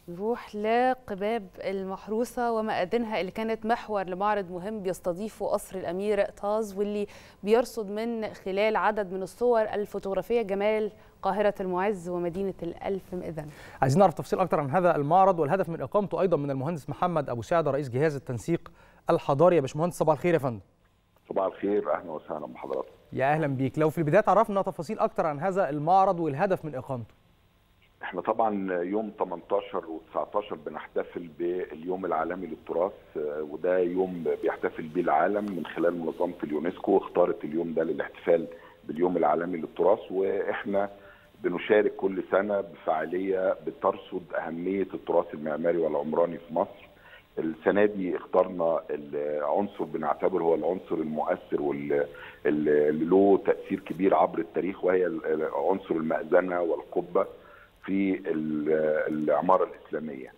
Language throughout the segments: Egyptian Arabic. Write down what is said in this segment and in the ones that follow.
نروح لقباب المحروسة ومآذنها اللي كانت محور لمعرض مهم بيستضيفه قصر الأمير طاز واللي بيرصد من خلال عدد من الصور الفوتوغرافية جمال قاهرة المعز ومدينة الألف مئذنة عايزين نعرف تفصيل أكتر عن هذا المعرض والهدف من إقامته أيضا من المهندس محمد أبو سعد رئيس جهاز التنسيق الحضاري يا باشمهندس صباح الخير يا فندم صباح الخير اهلا وسهلا بحضراتكم يا أهلا بيك لو في البداية تعرفنا تفاصيل أكتر عن هذا المعرض والهدف من إقامته احنا طبعا يوم 18 و19 بنحتفل باليوم العالمي للتراث وده يوم بيحتفل به العالم من خلال منظمه اليونسكو اختارت اليوم ده للاحتفال باليوم العالمي للتراث واحنا بنشارك كل سنه بفعاليه بترصد اهميه التراث المعماري والعمراني في مصر السنه دي اخترنا العنصر بنعتبر هو العنصر المؤثر واللي له تاثير كبير عبر التاريخ وهي عنصر المأذنه والقبه في العماره الاسلاميه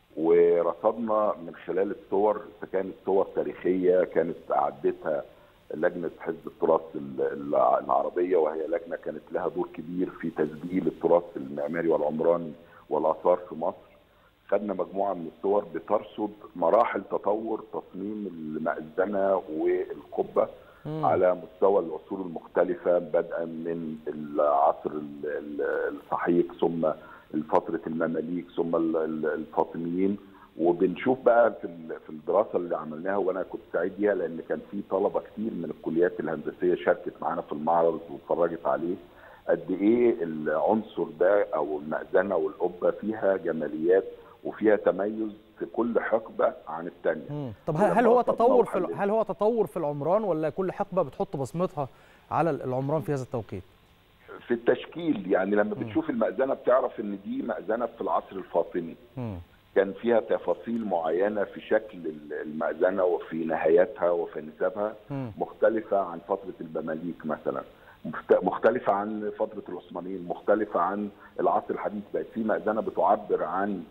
ورصدنا من خلال الصور اذا كانت صور تاريخيه كانت اعدتها لجنه حزب التراث العربيه وهي لجنه كانت لها دور كبير في تسجيل التراث المعماري والعمراني والاثار في مصر خدنا مجموعه من الصور بترصد مراحل تطور تصميم المأذنه والقبه مم. على مستوى العصور المختلفه بدءا من العصر الصحيح ثم فتره المماليك ثم الفاطميين وبنشوف بقى في في الدراسه اللي عملناها وانا كنت سعيد بيها لان كان في طلبه كتير من الكليات الهندسيه شاركت معانا في المعرض واتفرجت عليه قد ايه العنصر ده او المأذنه والقبه فيها جماليات وفيها تميز في كل حقبه عن الثانيه. طب هل هو تطور في هل هو تطور في العمران ولا كل حقبه بتحط بصمتها على العمران في هذا التوقيت؟ في التشكيل يعني لما بتشوف المأذنه بتعرف ان دي مأذنه في العصر الفاطمي. م. كان فيها تفاصيل معينه في شكل المأذنه وفي نهايتها وفي نسبها مختلفه عن فتره المماليك مثلا. مختلفة عن فترة العثمانيين، مختلفة عن العصر الحديث، بقت في مأذنة بتعبر عن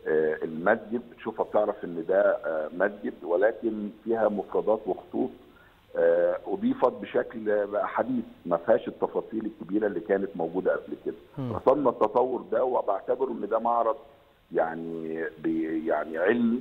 المسجد بتشوفها بتعرف ان ده مسجد ولكن فيها مفردات وخطوط اضيفت بشكل حديث ما فيهاش التفاصيل الكبيره اللي كانت موجوده قبل كده. رصدنا التطور ده وبعتبره ان ده معرض يعني يعني علمي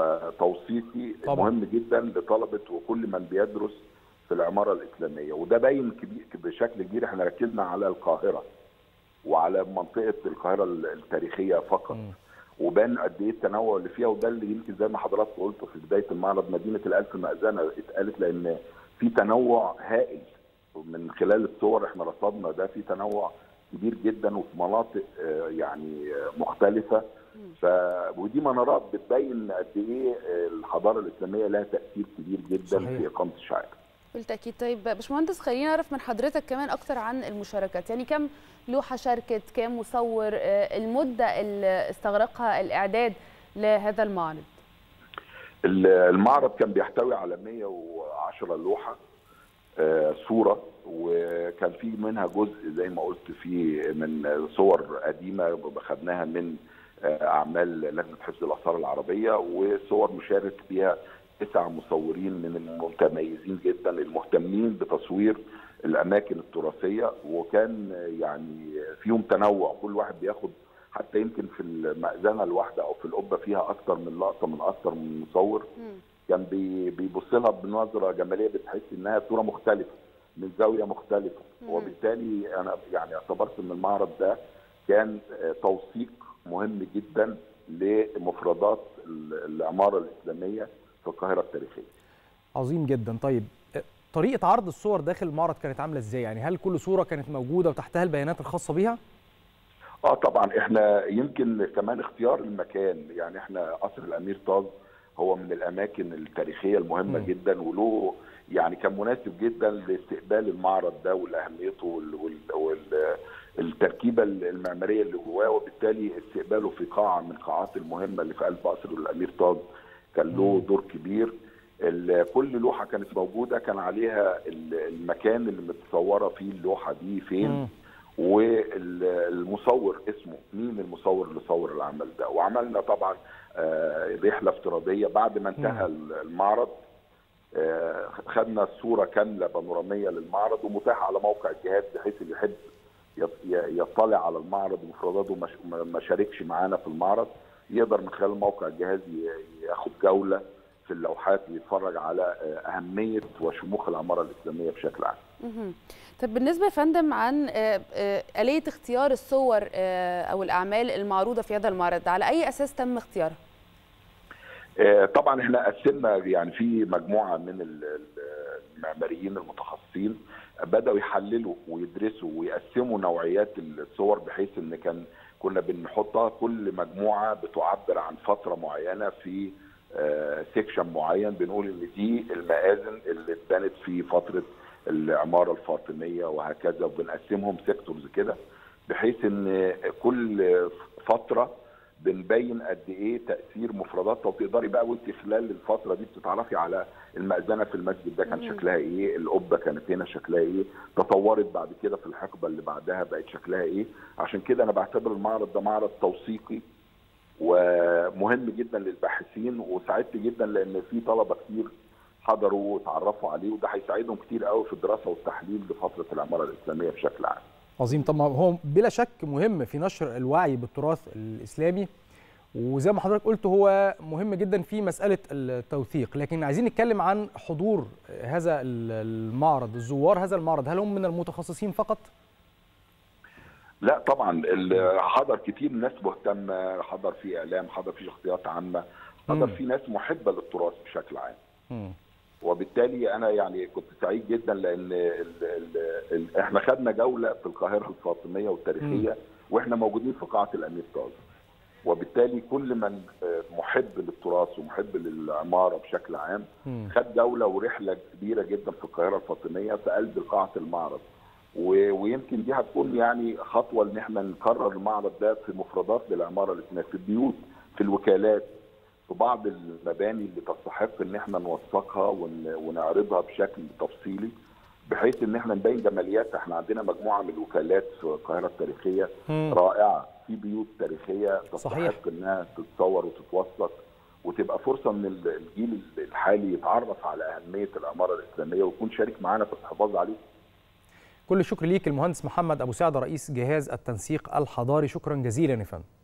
وتوثيقي طبعا. مهم جدا لطلبه وكل من بيدرس في العماره الاسلاميه وده باين كبير بشكل كبير احنا ركزنا على القاهره وعلى منطقه القاهره التاريخيه فقط. م. وبان قد ايه التنوع اللي فيها وده اللي يمكن زي ما حضراتكم قلتوا في بدايه المعرض مدينه الالف مأذنه اتقالت لان في تنوع هائل من خلال الصور احنا رصدنا ده في تنوع كبير جدا وفي مناطق يعني مختلفه ف ودي منارات بتبين قد ايه الحضاره الاسلاميه لها تاثير كبير جدا صحيح. في اقامه الشعائر. بالتاكيد طيب باشمهندس خلينا نعرف من حضرتك كمان اكتر عن المشاركات يعني كم لوحه شاركت كم مصور المده اللي استغرقها الاعداد لهذا المعرض المعرض كان بيحتوي على 110 لوحه صوره وكان في منها جزء زي ما قلت في من صور قديمه خدناها من اعمال لجنه حفظ الاثار العربيه وصور مشارك فيها تسع مصورين من المتميزين جدا المهتمين بتصوير الاماكن التراثيه وكان يعني فيهم تنوع كل واحد بياخد حتى يمكن في المأذنه الواحده او في القبه فيها اكثر من لقطه من اكثر من مصور كان بيبص لها بنظره جماليه بتحس انها صوره مختلفه من زاويه مختلفه وبالتالي انا يعني اعتبرت ان المعرض ده كان توثيق مهم جدا لمفردات العماره الاسلاميه في القاهره التاريخيه. عظيم جدا طيب طريقه عرض الصور داخل المعرض كانت عامله ازاي؟ يعني هل كل صوره كانت موجوده وتحتها البيانات الخاصه بيها؟ اه طبعا احنا يمكن كمان اختيار المكان يعني احنا قصر الامير طاز هو من الاماكن التاريخيه المهمه م. جدا وله يعني كان مناسب جدا لاستقبال المعرض ده ولاهميته والتركيبه المعماريه اللي جواه وبالتالي استقباله في قاعه من القاعات المهمه اللي في قلب قصر الامير طاز كان له دور كبير كل لوحه كانت موجوده كان عليها المكان اللي متصوره فيه اللوحه دي فين م. والمصور اسمه مين المصور اللي صور العمل ده وعملنا طبعا رحله افتراضيه بعد ما انتهى المعرض خدنا صوره كامله بانوراميه للمعرض ومتاحه على موقع الجهاز بحيث اللي يحب يطلع على المعرض ومفرداته ما شاركش معانا في المعرض يقدر من خلال موقع الجهاز ياخد جوله في اللوحات ويتفرج على اهميه وشموخ العماره الاسلاميه بشكل عام. طب بالنسبه يا فندم عن اليه اختيار الصور او الاعمال المعروضه في هذا المعرض على اي اساس تم اختيارها؟ طبعا احنا قسمنا يعني في مجموعه من المعماريين المتخصصين بداوا يحللوا ويدرسوا ويقسموا نوعيات الصور بحيث ان كان كنا بنحطها كل مجموعه بتعبر عن فتره معينه في سيكشن معين بنقول ان دي المآذن اللي اتبنت في فتره العماره الفاطميه وهكذا وبنقسمهم سيكتورز كده بحيث ان كل فتره بنبين قد ايه تاثير مفرداتها وتقدري بقى وانت خلال الفتره دي بتتعرفي على المأذنه في المسجد ده كان شكلها ايه، القبه كانت هنا شكلها ايه، تطورت بعد كده في الحقبه اللي بعدها بقت شكلها ايه، عشان كده انا بعتبر المعرض ده معرض توثيقي ومهم جدا للباحثين وسعدت جدا لان في طلبه كتير حضروا وتعرفوا عليه وده هيساعدهم كتير قوي في الدراسه والتحليل لفتره العماره الاسلاميه بشكل عام. عظيم طب هو بلا شك مهم في نشر الوعي بالتراث الاسلامي وزي ما حضرتك قلت هو مهم جدا في مساله التوثيق لكن عايزين نتكلم عن حضور هذا المعرض الزوار هذا المعرض هل هم من المتخصصين فقط لا طبعا حضر كتير ناس مهتمه حضر في اعلام حضر في شخصيات عامه حضر في ناس محبه للتراث بشكل عام م. وبالتالي انا يعني كنت سعيد جدا لان ال ال ال احنا خدنا جوله في القاهره الفاطميه والتاريخيه م. واحنا موجودين في قاعه الامير طاز وبالتالي كل من محب للتراث ومحب للعماره بشكل عام م. خد جوله ورحله كبيره جدا في القاهره الفاطميه في قلب قاعه المعرض ويمكن دي هتكون يعني خطوه ان احنا نكرر المعرض ده في مفردات للعماره الاسلاميه في البيوت في الوكالات في بعض المباني اللي تستحق ان احنا نوثقها ونعرضها بشكل تفصيلي بحيث ان احنا نبين جماليات احنا عندنا مجموعه من الوكالات في القاهره التاريخيه مم. رائعه في بيوت تاريخيه تستحق صحيح. انها تتصور وتتوثق وتبقى فرصه من الجيل الحالي يتعرف على اهميه العماره الاسلاميه ويكون شارك معانا في الحفاظ عليه. كل الشكر ليك المهندس محمد ابو سعد رئيس جهاز التنسيق الحضاري شكرا جزيلا يا فندم.